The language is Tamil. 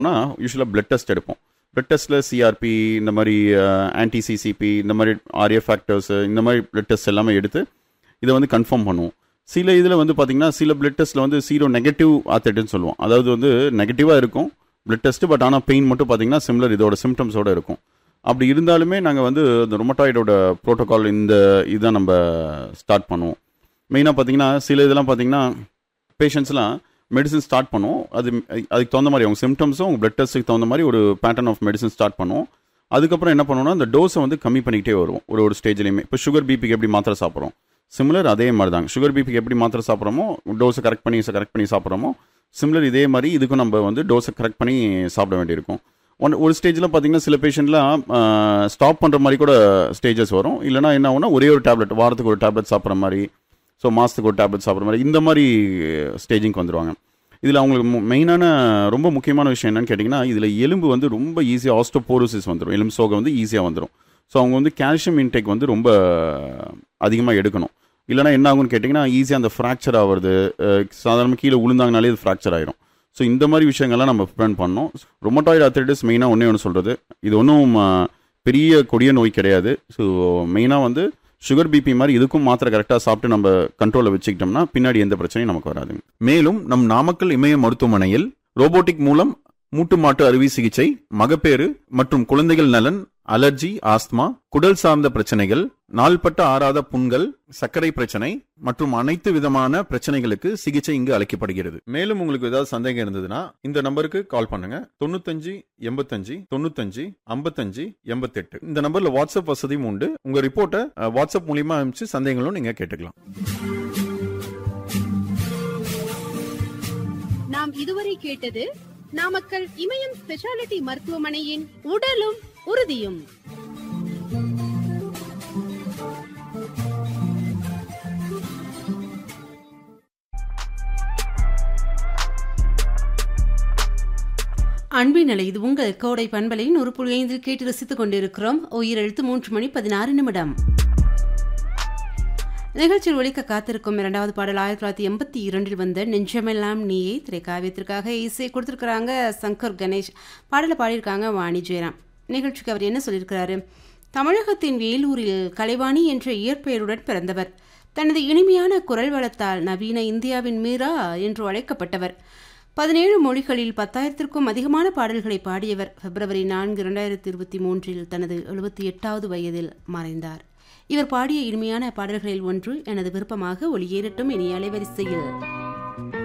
யூஸ்வலாக பிளட் டெஸ்ட் எடுப்போம் பிளட் டெஸ்ட்டில் சிஆர்பி இந்த மாதிரி ஆன்டி சிசிபி இந்த மாதிரி ஆர்ஏ ஃபேக்டர்ஸ் இந்த மாதிரி பிளட் டெஸ்ட் எல்லாமே எடுத்து இதை வந்து கன்ஃபார்ம் பண்ணுவோம் சில இதில் வந்து பார்த்தீங்கன்னா சில பிளட் டெஸ்ட்டில் வந்து சீரோ நெகட்டிவ் ஆத்தட்னு சொல்லுவோம் அதாவது வந்து நெகட்டிவாக இருக்கும் பிளட் டெஸ்ட் பட் ஆனால் பெயின் மட்டும் பார்த்தீங்கன்னா சிம்லர் இதோட சிம்டம்ஸோட இருக்கும் அப்படி இருந்தாலுமே நாங்கள் வந்து இந்த ரொமட்டாய்டோட ப்ரோட்டோகால் இந்த இதுதான் நம்ம ஸ்டார்ட் பண்ணுவோம் மெயினாக பார்த்தீங்கன்னா சில இதெல்லாம் பார்த்தீங்கன்னா பேஷண்ட்ஸ்லாம் மெடிசன் ஸ்டார்ட் பண்ணுவோம் அது அதுக்கு தகுந்த மாதிரி அவங்க சிம்டம்ஸும் உங்கள் பிளட் டெஸ்ட்டுக்கு தகுந்த மாதிரி ஒரு பேட்டர்ன் ஆஃப் மெடிசன் ஸ்டார்ட் பண்ணுவோம் அதுக்கப்புறம் என்ன பண்ணுவோம்னா அந்த டோஸை வந்து கம்மி பண்ணிக்கிட்டே வருவோம் ஒரு ஒரு ஸ்டேஜ்லையுமே இப்போ சுகர் பிபிக்கு எப்படி மாத்திரை சாப்பிட்றோம் சிமிலர் அதே மாதிரி தாங்க சுகர் பிபிக்கு எப்படி மாத்திரை சாப்பிட்றோமோ டோஸை கரெக்ட் பண்ணி கரெக்ட் பண்ணி சாப்பிட்றோமோ சிமிலர் இதே மாதிரி இதுக்கும் நம்ம வந்து டோஸை கரெக்ட் பண்ணி சாப்பிட வேண்டியிருக்கும் ஒன் ஒரு ஸ்டேஜில் பார்த்தீங்கன்னா சில பேஷண்ட்லாம் ஸ்டாப் பண்ணுற மாதிரி கூட ஸ்டேஜஸ் வரும் இல்லைனா என்ன ஆகும்னா ஒரே ஒரு டேப்லெட் வாரத்துக்கு ஒரு டேப்லெட் சாப்பிட்ற மாதிரி ஸோ மாதத்துக்கு ஒரு டேப்லெட் சாப்பிட்ற மாதிரி இந்த மாதிரி ஸ்டேஜிங்க்கு வந்துடுவாங்க இதில் அவங்களுக்கு மெயினான ரொம்ப முக்கியமான விஷயம் என்னன்னு கேட்டிங்கன்னா இதில் எலும்பு வந்து ரொம்ப ஈஸியாக ஆஸ்டோபோரோசிஸ் வந்துடும் எலும்பு சோகை வந்து ஈஸியாக வந்துடும் ஸோ அவங்க வந்து கால்சியம் இன்டேக் வந்து ரொம்ப அதிகமாக எடுக்கணும் இல்லைனா என்ன ஆகும்னு கேட்டிங்கன்னா ஈஸியாக அந்த ஃப்ராக்சர் ஆகிறது சாதாரணமாக கீழே விழுந்தாங்கனாலே இது ஃப்ராக்சர் ஆயிரும் ஸோ இந்த மாதிரி விஷயங்கள்லாம் நம்ம ப்ரிவென்ட் பண்ணோம் ரொமட்டாய்டு அர்த்தரைட்டிஸ் மெயினாக ஒன்றே ஒன்று சொல்கிறது இது ஒன்றும் பெரிய கொடிய நோய் கிடையாது ஸோ மெயினாக வந்து சுகர் பிபி மாதிரி இதுக்கும் மாத்திரை கரெக்டாக சாப்பிட்டு நம்ம கண்ட்ரோலில் வச்சுக்கிட்டோம்னா பின்னாடி எந்த பிரச்சனையும் நமக்கு வராது மேலும் நம் நாமக்கல் இமய மருத்துவமனையில் ரோபோட்டிக் மூலம் மூட்டு மாட்டு அறுவை சிகிச்சை மகப்பேறு மற்றும் குழந்தைகள் நலன் அலர்ஜி ஆஸ்துமா குடல் சார்ந்த பிரச்சனைகள் நாள்பட்ட ஆறாத புண்கள் சர்க்கரை பிரச்சனை மற்றும் அனைத்து விதமான பிரச்சனைகளுக்கு சிகிச்சை இங்கு அளிக்கப்படுகிறது மேலும் உங்களுக்கு ஏதாவது சந்தேகம் இருந்ததுன்னா இந்த நம்பருக்கு கால் பண்ணுங்க தொண்ணூத்தஞ்சு எண்பத்தஞ்சு தொண்ணூத்தஞ்சு ஐம்பத்தஞ்சு எண்பத்தெட்டு இந்த நம்பர்ல வாட்ஸ்அப் வசதியும் உண்டு உங்க ரிப்போர்ட்டை வாட்ஸ்அப் மூலியமா அனுப்பிச்சு சந்தேகங்களும் நீங்க கேட்டுக்கலாம் நாம் இதுவரை கேட்டது நாமக்கல் இமயம் ஸ்பெஷாலிட்டி மருத்துவமனையின் உடலும் உறுதியும் அன்பின் நிலை இது உங்கள் கோடை பண்பலையின் ஒரு புள்ளி ஐந்தில் கேட்டு ரசித்துக் கொண்டிருக்கிறோம் உயிரெழுத்து மூன்று மணி பதினாறு நிமிடம் நிகழ்ச்சியில் ஒழிக்க காத்திருக்கும் இரண்டாவது பாடல் ஆயிரத்தி தொள்ளாயிரத்தி எண்பத்தி இரண்டில் வந்த நெஞ்சமெல்லாம் நீயே திரைக்காவியத்திற்காக இசை கொடுத்துருக்குறாங்க சங்கர் கணேஷ் பாடலை பாடியிருக்காங்க வாணி ஜெயராம் நிகழ்ச்சிக்கு அவர் என்ன சொல்லியிருக்கிறாரு தமிழகத்தின் வேலூரில் கலைவாணி என்ற இயற்பெயருடன் பிறந்தவர் தனது இனிமையான குரல் வளத்தால் நவீன இந்தியாவின் மீரா என்று அழைக்கப்பட்டவர் பதினேழு மொழிகளில் பத்தாயிரத்திற்கும் அதிகமான பாடல்களை பாடியவர் பிப்ரவரி நான்கு இரண்டாயிரத்தி இருபத்தி மூன்றில் தனது எழுபத்தி எட்டாவது வயதில் மறைந்தார் இவர் பாடிய இனிமையான பாடல்களில் ஒன்று எனது விருப்பமாக ஒளியேறட்டும் இனிய அலைவரிசையில்